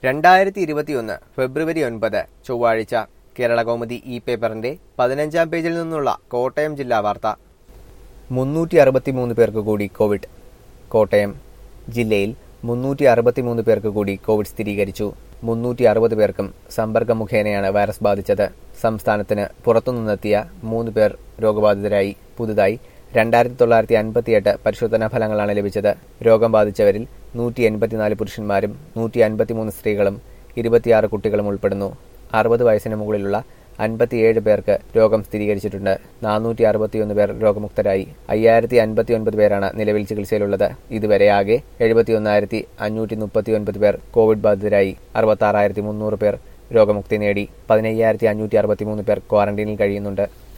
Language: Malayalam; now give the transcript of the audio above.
രണ്ടായിരത്തി ഇരുപത്തിയൊന്ന് ഫെബ്രുവരി ഒൻപത് ചൊവ്വാഴ്ച കേരളകൗമുദി ഇ പേപ്പറിന്റെ പതിനഞ്ചാം പേജിൽ നിന്നുള്ള കോട്ടയം ജില്ലാ വാർത്ത മുന്നൂറ്റി അറുപത്തിമൂന്ന് പേർക്ക് കൂടി കോവിഡ് കോട്ടയം ജില്ലയിൽ മുന്നൂറ്റി അറുപത്തിമൂന്ന് പേർക്ക് കൂടി കോവിഡ് സ്ഥിരീകരിച്ചു മുന്നൂറ്റി അറുപത് പേർക്കും സമ്പർക്കം മുഖേനയാണ് വൈറസ് ബാധിച്ചത് സംസ്ഥാനത്തിന് പുറത്തുനിന്നെത്തിയ മൂന്ന് പേർ രോഗബാധിതരായി പുതുതായി രണ്ടായിരത്തി തൊള്ളായിരത്തി അൻപത്തിയെട്ട് പരിശോധനാ ഫലങ്ങളാണ് ലഭിച്ചത് രോഗം ബാധിച്ചവരിൽ നൂറ്റി എൺപത്തിനാല് പുരുഷന്മാരും നൂറ്റി അൻപത്തിമൂന്ന് സ്ത്രീകളും ഇരുപത്തിയാറ് കുട്ടികളും ഉൾപ്പെടുന്നു അറുപത് വയസ്സിന് മുകളിലുള്ള അൻപത്തിയേഴ് പേർക്ക് രോഗം സ്ഥിരീകരിച്ചിട്ടുണ്ട് നാനൂറ്റി അറുപത്തിയൊന്ന് പേർ രോഗമുക്തരായി അയ്യായിരത്തി അൻപത്തി ഒൻപത് പേരാണ് നിലവിൽ ചികിത്സയിലുള്ളത് ഇതുവരെ ആകെ എഴുപത്തിയൊന്നായിരത്തി അഞ്ഞൂറ്റി മുപ്പത്തിയൊൻപത് പേർ കോവിഡ് ബാധിതരായി അറുപത്തി ആറായിരത്തി മുന്നൂറ് പേർ രോഗമുക്തി നേടി പതിനയ്യായിരത്തി അഞ്ഞൂറ്റി അറുപത്തിമൂന്ന് പേർ ക്വാറന്റൈനിൽ കഴിയുന്നുണ്ട്